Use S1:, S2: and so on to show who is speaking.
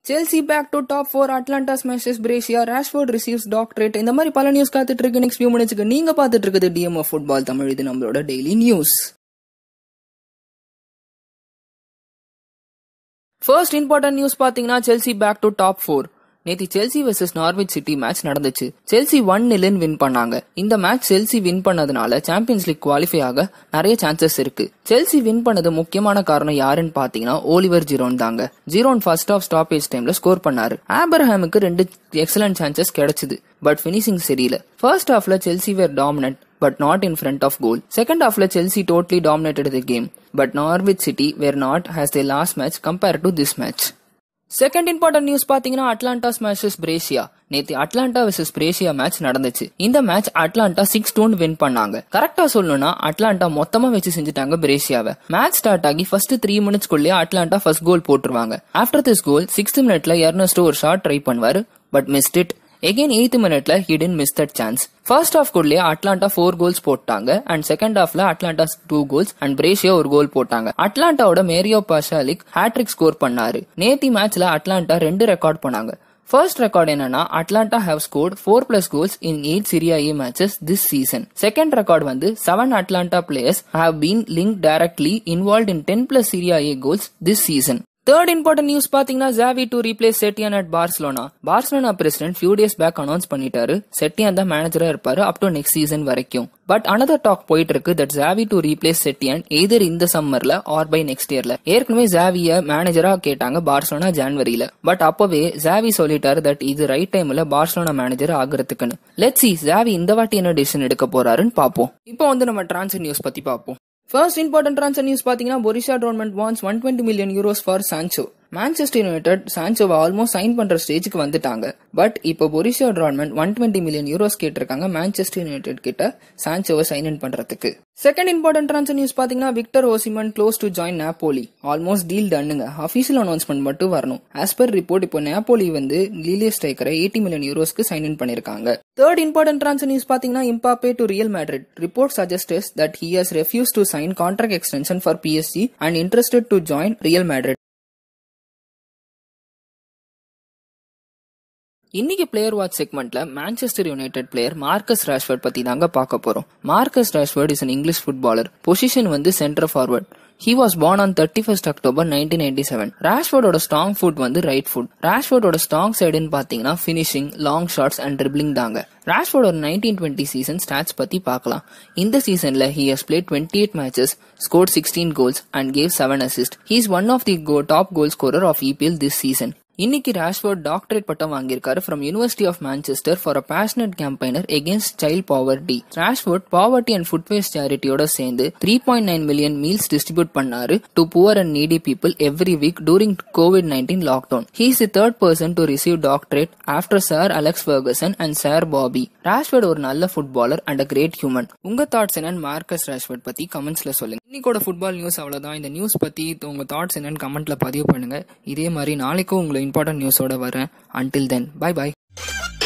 S1: Chelsea back to top four Atalanta smashes Brescia Rashford receives doctorate இந்த மாதிரி பல news காத்துட்டு இருக்கு நெக்ஸ்ட் ஃபியூ மினிட்ஸ்க்கு நீங்க பார்த்துட்டு இருக்குது டிஎம்எஃப் ஃபுட்பால் தமிழ் இது நம்மளோட daily news first important news பாத்தீங்கன்னா Chelsea back to top four நேத்தி Chelsea versus Norwich City match நடந்துச்சு செல்சி ஒன் நிலன் வின் பண்ணாங்க இந்த மேட்ச் செல்சி வின் பண்ணதுனால சாம்பியன்ஸ் லீக் குவாலிஃபை ஆக நிறைய சான்சஸ் இருக்கு செல்சி வின் பண்ணது முக்கியமான காரணம் யாருன்னு பாத்தீங்கன்னா ஓலிவர் ஜீரோன் தாங்க ஜீரோன் ஃபர்ஸ்ட் ஆஃப் ஸ்டாப்பேஜ் டைம்ல ஸ்கோர் பண்ணாரு ஆபர்ஹாமுக்கு ரெண்டு எக்ஸலன்ட் சான்சஸ் கிடைச்சது பட் பினிஷிங் சரியில்லை ஃபர்ஸ்ட் ஹாஃப்ல Chelsea were dominant but not in front of goal. Second halfல Chelsea totally dominated the game, but Norwich City were not as their last match compared to this match. Second important news பாத்தீங்கன்னா Atalanta smashes Brescia நேத்து Atalanta versus Brescia match நடந்துச்சு இந்த match Atalanta six டூன் win பண்ணாங்க கரெக்டா சொல்லணும்னா Atalanta மொத்தமா வச்சு செஞ்சுட்டாங்க பிரேசியாவை மேட்ச் ஸ்டார்ட் ஆகி ஃபர்ஸ்ட் த்ரீ மினிட்ஸ்க்குள்ளேயே அட்லாண்டா ஃபர்ஸ்ட் கோல் போட்டுருவாங்க ஆஃப்டர் திஸ் கோல் சிக்ஸ்த் மினிட்ல எர்னஸ்டோ ஒரு ஷாட் ட்ரை பண்ணுவாரு but missed it again eighth மினிட்ல he then miss that chance first half குள்ளே அட்லாண்டா ஃபோர் கோல்ஸ் போட்டாங்க அண்ட் செகண்ட் ஹாஃப்ல Atalanta two goals and Brescia ஒரு goal போட்டாங்க அட்லாண்டாவோட மேரியோ பாஷாலிக் ஹேட்ரிக் ஸ்கோர் பண்ணாரு நேத்தி மேட்ச்ல அட்லாண்டா ரெண்டு ரெக்கார்ட் பண்ணாங்க ஃபர்ஸ்ட் ரெக்கார்ட் என்னன்னா Atalanta have scored four plus goals in eight Serie A matches this season second record வந்து seven Atalanta players have been link directly involve in ten plus Serie A goals this season third important news பாத்தீங்கன்னா Xavi to replace Setien at Barcelona Barcelona president few days back announce பண்ணிட்டாரு Setien தான் மேனேஜரா இருப்பாரு up to next season வரைக்கும் but another talk போயிட்டு இருக்கு that Xavi to replace Setien either இந்த சம்மர்ல ஆர் பை நெக்ஸ்ட் இயர்ல ஏற்கனவே ஜாவிய மேனேஜரா கேட்டாங்க பார்சலோனா ஜான்வரியில பட் அப்பவே ஜாவி சொல்லிட்டாரு தட் இது ரைட் டைம்ல பார்சலோனா மேனேஜர் ஆகுறதுக்குன்னு லெட் சி ஜாவி இந்த வாட்டி என்ன டிசிஷன் எடுக்க போறாருன்னு பாப்போம் இப்போ வந்து நம்ம டிரான்ஸ்ஃபர் நியூஸ் பத்தி பாப்போம் ஃபர்ஸ்ட் இம்பார்ட்டன்ட் ட்ரான்ஸ்ஃபர் நியூஸ் பாத்தீங்கன்னா Borussia Dortmund wants one twenty million euros for Sancho Manchester United சான்சோவை ஆல்மோஸ்ட் சைன் பண்ற ஸ்டேஜுக்கு வந்துட்டாங்க பட் இப்போ Borussia Dortmund one twenty million euros கேட்டிருக்காங்க மான்செஸ்டர் யுனைடெட் கிட்ட சான்சோவை சைன் இன் பண்றதுக்கு செகண்ட் இம்பார்ட்டன்ட் ட்ரான்ஸ்ஃபர் நியூஸ் பாத்தீங்கன்னா Victor Osimhen close to join Napoli almost deal டன்னுங்க அபிஷியல் அனௌன்ஸ்மெண்ட் மட்டும் வரணும் ஆஸ் பர் ரிப்போர்ட் இப்போ நாப்போலி வந்து லீலே ஸ்ட்ரைக்கரை எயிட்டி மில்லியன் யூரோஸ்க்கு சைன் இன் பண்ணிருக்காங்க தேர்ட் இம்பார்ட்டன்ட் ட்ரான்ஸ்ஃபர் நியூஸ் பாத்தீங்கன்னா Mbappe to Real Madrid report suggests that he has refuse to sign contract extension for PSG and interested to join Real Madrid இன்னைக்கு player watch செக்மெண்ட்ல Manchester United player Marcus Rashford பத்தி தாங்க பார்க்க போறோம் Marcus Rashford is an English footballer position வந்து centre forward he was born ஆன் thirty first October nineteen ninety seven ராஷ்வர்டோட strong foot வந்து ரைட் ஃபுட் ராஷ்வர்டோட ஸ்ட்ராங் சைடுன்னு பாத்தீங்கன்னா finishing long shots and dribbling தாங்க ராஷ்வர்டோட நைன்டீன் டுவெண்ட்டி சீசன் ஸ்டாட்ஸ் பத்தி பார்க்கலாம் இந்த சீசன்ல he has played twenty eight matches score sixteen goals and gave seven assist he is one of the go top goal scorer of EPL this season இன்னைக்கு Rashford doctorate பட்டம் வாங்கியிருக்காரு from university of Manchester for a passionate campaigner against child poverty Rashford poverty and ஃபுட்வேஸ் சேரிட்டியோட சேர்ந்து three point nine million meals distribute பண்ணாரு to poor and needy people every week during Covid nineteen lockdown he is the third person to receive doctorate after sir Alex Ferguson and sir Bobby Rashford ஒரு நல்ல footballer and a great human உங்க thoughts என்னன்னு Marcus Rashford பத்தி கமெண்ட்ஸ்ல சொல்லுங்க இன்னைக்கோட football news அவ்வளவுதான் இந்த news பத்தி உங்க தாட்ஸ் என்னன்னு கமெண்ட்ல பதிவு பண்ணுங்க இதே மாதிரி நாளைக்கும் உங்களை இம்பார்ட்டன்ட் நியூஸோட வரேன் அன்டில் தென் பை பை